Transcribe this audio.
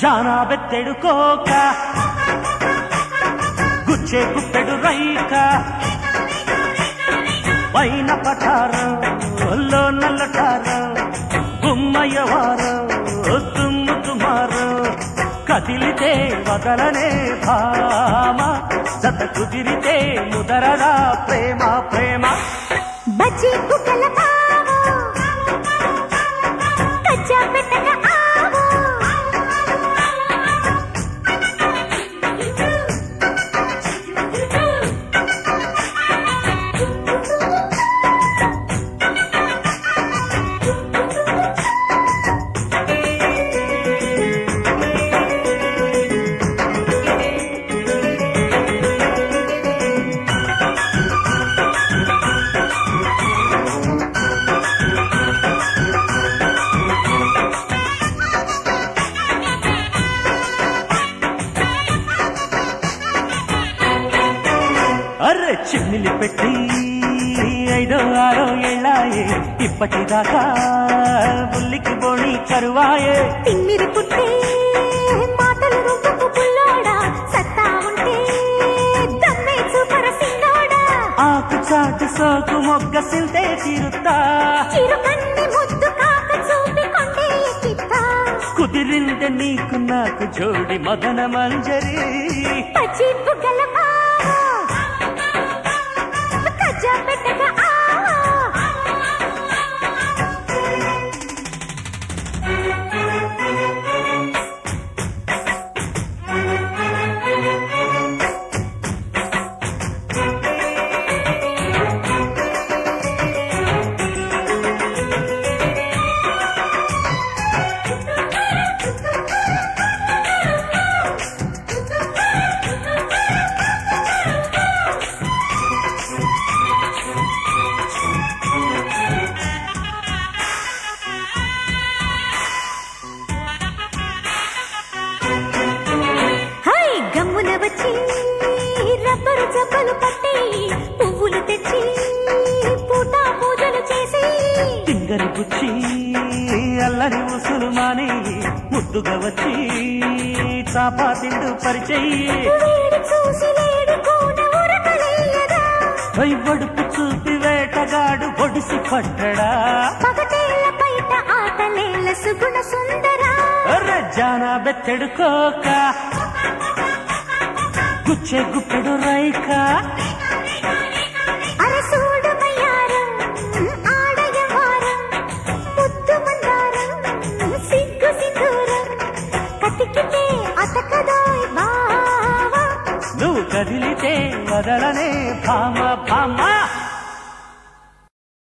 జానా బెత్తెడు కోక గుచ్చే గుప్పెడు రైక పైన పఠారం ఒల్లో నల్లటారం గుమ్మయ్యవారం తుమ్ము తుమారం కదిలితే వదలనే భామ జత కుదిరితే ముదరరా ప్రేమ ప్రేమ బజ్జీ కుక్కల తావు కచ్చా పెట్టక ఆవు అర్రె చిమ్మిలి పెట్టి ఐదో ఆరో ఏళ్ళాయే ఇప్పటిదాకా బుల్లికి బోణి కరువాయే తిమ్మిరి పుట్టే మాటలు రువ్వకు పుల్లోడా సత్తా ఉంటే దమ్మే చూపర సిన్నోడా ఆకు చాటు సోకు మొగ్గ సిల్తే తీరుతా చిరుకన్ని ముద్దు కాక చూపి కొండే ఎక్కితా కుదిరిందే నీకు నాకు జోడి మదన మంజరి పచ్చి బుగ్గల బావ కజ్జా పెట్టక ఆవ హై గమ్మున వచ్చి రబ్బరు జబ్బలు పట్టి పువ్వులు తెచ్చి పూట పూజలు చేసి తింగరి బుచ్చి అల్లరి ఉసులు మాని ముద్దుగా వచ్చి చాపా తిండు పరిచయి వేడి చూసి లేడి కూన ఉరకలేయదా వడుపు చూపి వేటగాడు ఒడిసి పట్టడా పగటేల బయట ఆటలేల సుగుణ సుందరా అర్రె జానా బెత్తెడు కోక గుచ్చే గుప్పెడు రైక అరసూడు వయ్యారం ఆడయవారం ముద్దు మందారం సిగ్గు సింధూరం కతికితే అతకదోయ్ బావా నువ్వు కదిలితే వదలనే భామ భామ